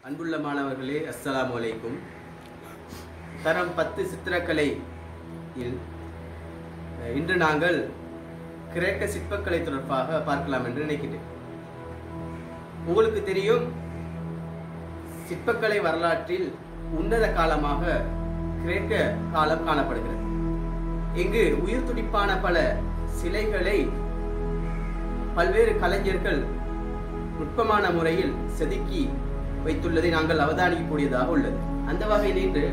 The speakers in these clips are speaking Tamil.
அன்புள்ள மாணவர்களே அஸ்ஸலாமு அலைக்கும் தரம் பத்து சித்திரக்கலை இல் அஹ், இன்று நாங்கள் கிரேக்க சிற்பக்கலை தொடர்பாக பார்க்கலாம் என்று நினைக்கிறேன் உங்களுக்கு தெரியும் சிற்பக்கலை வரலாற்றில் உன்னத காலமாக கிரேக்க காலம் காணப்படுகிறது இங்கு உயிர் துடிப்பான பல சிலைகளை பல்வேறு கலைஞர்கள் நுட்பமான முறையில் செதுக்கி வைத்துள்ளதை நாங்கள் அவதானிக்கக்கூடியதாக உள்ளது அந்த வகையில் இன்று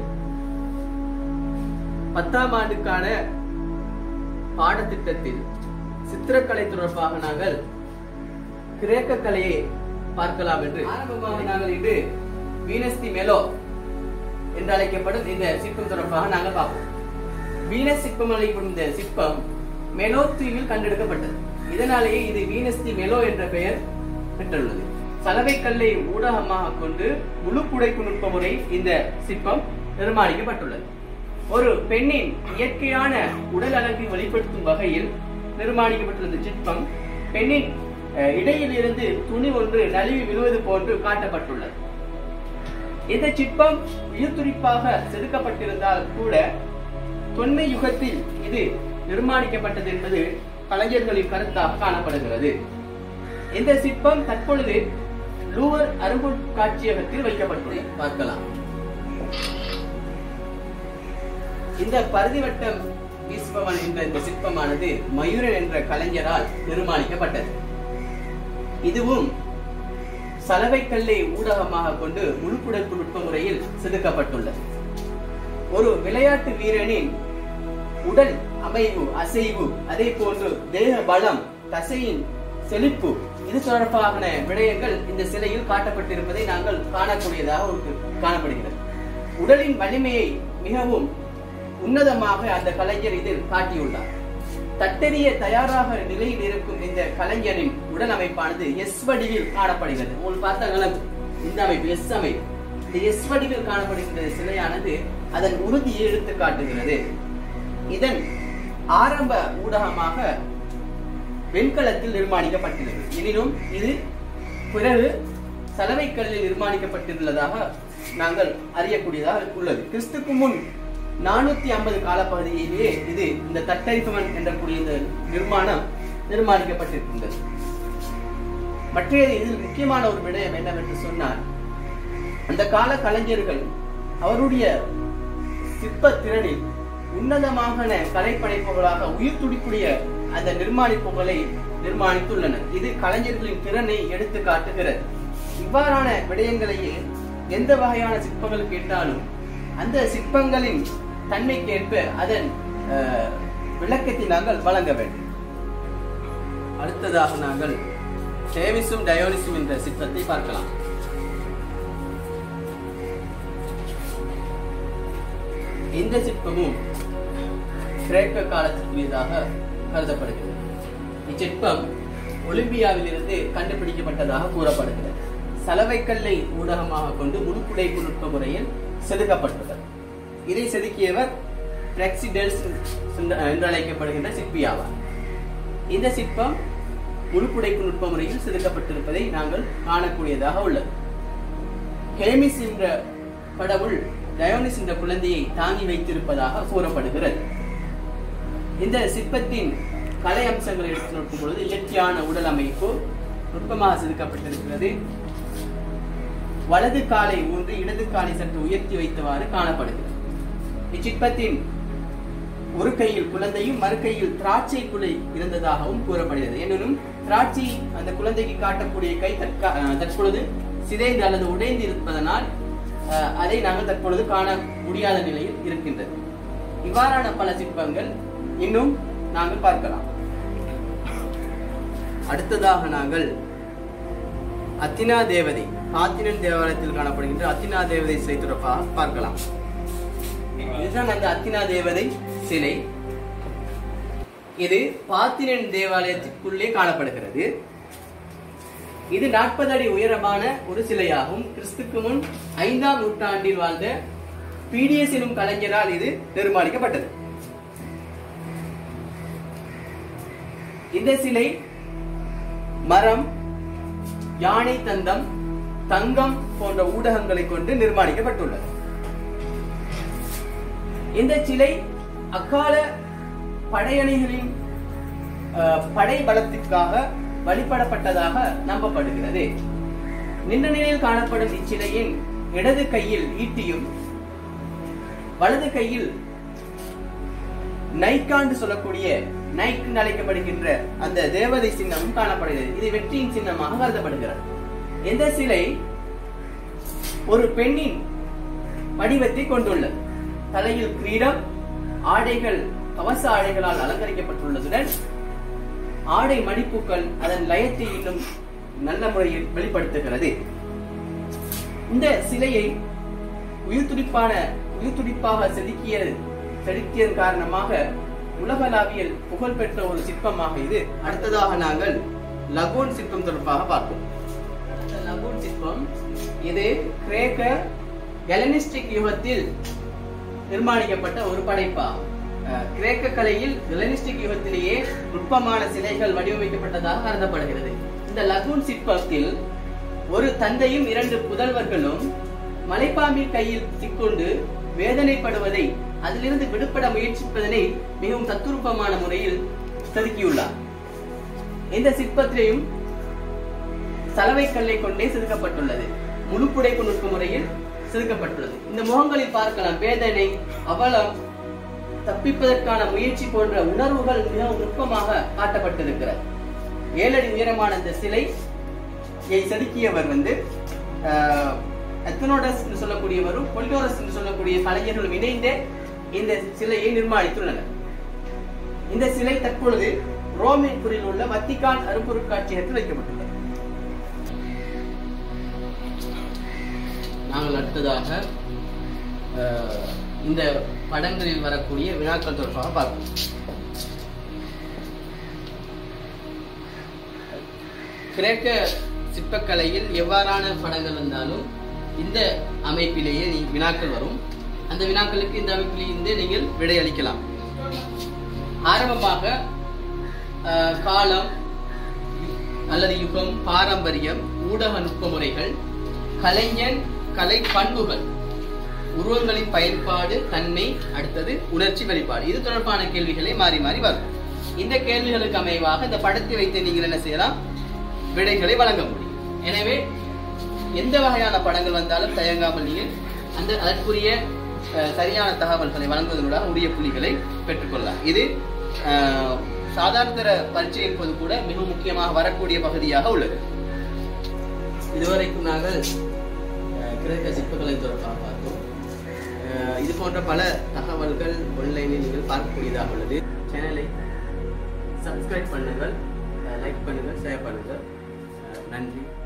பத்தாம் ஆண்டுக்கான பாடத்திட்டத்தில் சித்திரக்கலை தொடர்பாக நாங்கள் கிரேக்க கலையை பார்க்கலாம் என்று ஆரம்பமாக நாங்கள் இன்று வீனஸ் தி மெலோ என்று அழைக்கப்படும் இந்த சிற்பம் தொடர்பாக நாங்கள் பார்ப்போம் வீனஸ் சிற்பம் அழைக்கப்படும் இந்த சிற்பம் மெலோ தீவில் கண்டெடுக்கப்பட்டது இதனாலேயே இது வீனஸ் தி மெலோ என்ற பெயர் பெற்றுள்ளது சலவை கல்லை ஊடகமாக கொண்டு முழு புடைப்பு நுட்ப முறை இந்த சிற்பம் நிர்மாணிக்கப்பட்டுள்ளது ஒரு பெண்ணின் இயற்கையான உடல் அழகை வெளிப்படுத்தும் வகையில் நிர்மாணிக்கப்பட்டுள்ள இந்த சிற்பம் பெண்ணின் அஹ், இடையில் இருந்து துணி ஒன்று நழுவி விழுவது போன்று காட்டப்பட்டுள்ளது இந்த சிற்பம் உயிர்த்துடிப்பாக செதுக்கப்பட்டிருந்தால் கூட தொன்மை யுகத்தில் இது நிர்மாணிக்கப்பட்டது என்பது கலைஞர்களின் கருத்தாக காணப்படுகிறது இந்த சிற்பம் தற்பொழுது லூவர் அருங்காட்சியகத்தில் வைக்கப்பட்டுள்ளது பார்க்கலாம் இந்த பருதிவட்டம் வீசுபவன் என்ற இந்த சிற்பமானது மயூரன் என்ற கலைஞரால் நிர்மாணிக்கப்பட்டது இதுவும் சலவைக்கல்லை ஊடகமாக கொண்டு முழுப்புடைப்பு நுட்ப முறையில் செதுக்கப்பட்டுள்ளது ஒரு விளையாட்டு வீரனின் உடல் அமைவு அசைவு அதே போன்று தேக பலம் தசையின் செழிப்பு இது தொடர்பான விடயங்கள் இந்த சிலையில் காட்டப்பட்டிருப்பதை நாங்கள் காணக்கூடியதாக ஒரு காணப்படுகிறது உடலின் வலிமையை மிகவும் உன்னதமாக அந்த கலைஞர் இதில் காட்டியுள்ளார் தட்டெறிய தயாராக நிலையில் இருக்கும் இந்த கலைஞரின் உடல் அமைப்பானது எஸ் வடிவில் காணப்படுகிறது உங்களுக்கு பார்த்தாங்களும் இந்த அமைப்பு எஸ் அமைப்பு இந்த எஸ் வடிவில் காணப்படுகின்ற சிலையானது அதன் உறுதியை எடுத்து காட்டுகிறது இதன் ஆரம்ப ஊடகமாக வெண்கலத்தில் நிர்மாணிக்கப்பட்டுள்ளது எனினும் இது பிறகு சலவைக்கல்லில் நிர்மாணிக்கப்பட்டுள்ளதாக நாங்கள் அறியக்கூடியதாக உள்ளது கிறிஸ்துக்கு முன் நானூத்தி ஐம்பது காலப்பகுதியிலேயே இது இந்த தட்டரிப்பவன் என்ற கூடிய இந்த நிர்மாணம் நிர்மாணிக்கப்பட்டிருக்கின்றது மற்ற இதில் முக்கியமான ஒரு விடயம் என்னவென்று சொன்னால் அந்த கால கலைஞர்கள் அவருடைய சிற்ப திறனில் உன்னதமான கலைப்படைப்புகளாக உயிர் துடிக்கூடிய அந்த நிர்மாணிப்புகளை நிர்மாணித்துள்ளனர் இது கலைஞர்களின் திறனை எடுத்து காட்டுகிறது இவ்வாறான விடயங்களையே எந்த வகையான சிற்பங்கள் கேட்டாலும் அந்த சிற்பங்களின் தன்மைக்கேற்ப அதன் அஹ், விளக்கத்தை நாங்கள் வழங்க வேண்டும் அடுத்ததாக நாங்கள் டேவிஸும் டயோனிஸும் என்ற சிற்பத்தை பார்க்கலாம் இந்த சிற்பமும் கிரேக்க காலத்திற்குரியதாக கருதப்படுகிறது இச்சிற்பம் ஒலிம்பியாவில் இருந்து கண்டுபிடிக்கப்பட்டதாக கூறப்படுகிறது சலவைக்கல்லை ஊடகமாக கொண்டு முழுப்புடைப்பு நுட்ப முறையில் செதுக்கப்பட்டுள்ளது இதை செதுக்கியவர் பிரெக்சிடெல்ஸ் என்று அழைக்கப்படுகின்ற சிற்பி ஆவார் இந்த சிற்பம் முழுப்புடைப்பு நுட்ப முறையில் செதுக்கப்பட்டிருப்பதை நாங்கள் காணக்கூடியதாக உள்ளது ஹேமிஸ் என்ற கடவுள் டயோனிஸ் என்ற குழந்தையை தாங்கி வைத்திருப்பதாக கூறப்படுகிறது இந்த சிற்பத்தின் கலை அம்சங்களை எடுத்து நோக்கும் பொழுது இயற்கையான உடல் அமைப்பு நுட்பமாக செதுக்கப்பட்டிருக்கிறது வலது காலை ஊன்றி இடது காலை சற்று உயர்த்தி வைத்தவாறு காணப்படுகிறது இச்சிற்பத்தின் ஒரு கையில் குழந்தையும் மறு கையில் திராட்சை குலை இருந்ததாகவும் கூறப்படுகிறது எனினும் திராட்சை அந்த குழந்தைக்கு காட்டக்கூடிய கை தற்கா அஹ் தற்பொழுது சிதைந்து அல்லது உடைந்து இருப்பதனால் அஹ், அதை நாங்கள் தற்பொழுது காண முடியாத நிலையில் இருக்கின்றது இவ்வாறான பல சிற்பங்கள் இன்னும் நாங்கள் பார்க்கலாம் அடுத்ததாக நாங்கள் அத்தினா தேவதை ஆத்தினன் தேவாலயத்தில் காணப்படுகின்ற அத்தினா தேவதை சிலை தொடர்பாக பார்க்கலாம் இதுதான் அந்த அத்தினா தேவதை சிலை இது பாத்தினன் தேவாலயத்திற்குள்ளே காணப்படுகிறது இது நாற்பது அடி உயரமான ஒரு சிலையாகும் கிறிஸ்துக்கு முன் ஐந்தாம் நூற்றாண்டில் வாழ்ந்த பீடியஸ் எனும் கலைஞரால் இது நிர்மாணிக்கப்பட்டது இந்த சிலை மரம் யானை தந்தம் தங்கம் போன்ற ஊடகங்களை கொண்டு நிர்மாணிக்கப்பட்டுள்ளது இந்த சிலை அக்கால படையணிகளின் அஹ், படை பலத்திற்காக வழிபடப்பட்டதாக நம்பப்படுகிறது நின்ற நிலையில் காணப்படும் இச்சிலையின் இடது கையில் ஈட்டியும் வலது கையில் நைக்காண்டு சொல்லக்கூடிய நைக் என்று அழைக்கப்படுகின்ற அந்த தேவதை சின்னமும் காணப்படுகிறது இது வெற்றியின் சின்னமாக கருதப்படுகிறது இந்த சிலை ஒரு பெண்ணின் வடிவத்தை கொண்டுள்ளது தலையில் கிரீடம் ஆடைகள் கவச ஆடைகளால் அலங்கரிக்கப்பட்டுள்ளதுடன் ஆடை மடிப்புகள் அதன் லயத்தை இன்னும் நல்ல முறையில் வெளிப்படுத்துகிறது இந்த சிலையை உயிர் துடிப்பான உயிர் துடிப்பாக செதுக்கியது செதுக்கியதன் காரணமாக உலகளாவியல் புகழ்பெற்ற ஒரு சிற்பமாக இது அடுத்ததாக நாங்கள் லகூன் சிற்பம் தொடர்பாக பார்ப்போம் இந்த லகூன் சிற்பம் இது கிரேக்க ஹெலனிஸ்டிக் யுகத்தில் நிர்மாணிக்கப்பட்ட ஒரு படைப்பாகும் அஹ், கிரேக்க கலையில் ஹெலனிஸ்டிக் யுகத்திலேயே நுட்பமான சிலைகள் வடிவமைக்கப்பட்டதாக கருதப்படுகிறது இந்த லகூன் சிற்பத்தில் ஒரு தந்தையும் இரண்டு புதல்வர்களும் மலைப்பாம்பின் கையில் சிக்கொண்டு வேதனைப்படுவதை அதிலிருந்து விடுபட முயற்சிப்பதனை மிகவும் தத்துரூபமான முறையில் செதுக்கியுள்ளார் இந்த சிற்பத்திலையும் சலவை கல்லை கொண்டே செதுக்கப்பட்டுள்ளது முழு புடைப்பு நுட்ப முறையில் செதுக்கப்பட்டுள்ளது இந்த முகங்களில் பார்க்கலாம் வேதனை அவலம் தப்பிப்பதற்கான முயற்சி போன்ற உணர்வுகள் மிகவும் நுட்பமாக காட்டப்பட்டிருக்கிறது ஏழடி உயரமான இந்த சிலை இதை செதுக்கியவர் வந்து எத்தனோடஸ் என்று சொல்லக்கூடியவரும் பொலிடோரஸ் என்று சொல்லக்கூடிய கலைஞர்களும் இணைந்து இந்த சிலையை நிர்மாணித்துள்ளனர் இந்த சிலை தற்பொழுது ரோமேபுரில் உள்ள வத்திகான் அரும்பொருட்காட்சியகத்தில் வைக்கப்பட்டுள்ளது நாங்கள் அடுத்ததாக அஹ், இந்த படங்களில் வரக்கூடிய வினாக்கள் தொடர்பாக பார்ப்போம் கிரேக்க சிற்பக்கலையில் எவ்வாறான படங்கள் வந்தாலும் இந்த அமைப்பிலேயே நீ- வினாக்கள் வரும் அந்த வினாக்களுக்கு இந்த அமைப்பிலிருந்து நீங்கள் விடையளிக்கலாம் ஆரம்பமாக அஹ், காலம் அல்லது யுகம் பாரம்பரியம் ஊடக நுட்ப முறைகள் கலைஞன் கலை பண்புகள் உருவங்களின் பயன்பாடு தன்மை அடுத்தது உணர்ச்சி வெளிப்பாடு இது தொடர்பான கேள்விகளை மாறி மாறி வரும் இந்த கேள்விகளுக்கு அமைவாக இந்த படத்தை வைத்து நீங்கள் என்ன செய்யலாம் விடைகளை வழங்க முடியும் எனவே எந்த வகையான படங்கள் வந்தாலும் தயங்காமல் நீங்கள் அந்த அதற்குரிய அஹ், சரியான தகவல்களை வழங்குவதனூடாக உரிய புள்ளிகளை பெற்றுக்கொள்ளலாம் இது அஹ், சாதாரண தர பரீட்சை என்பது கூட மிக முக்கியமாக வரக்கூடிய பகுதியாக உள்ளது இதுவரைக்கும் நாங்கள் அஹ், கிரேக்க சிற்பக்கலை தொடர்பாக பார்த்தோம் அஹ், இது போன்ற பல தகவல்கள் ஆன்லைனில் நீங்கள் பார்க்கக்கூடியதாக உள்ளது சேனலை சப்ஸ்கிரைப் பண்ணுங்கள் லைக் பண்ணுங்கள் ஷேர் பண்ணுங்கள் அஹ், நன்றி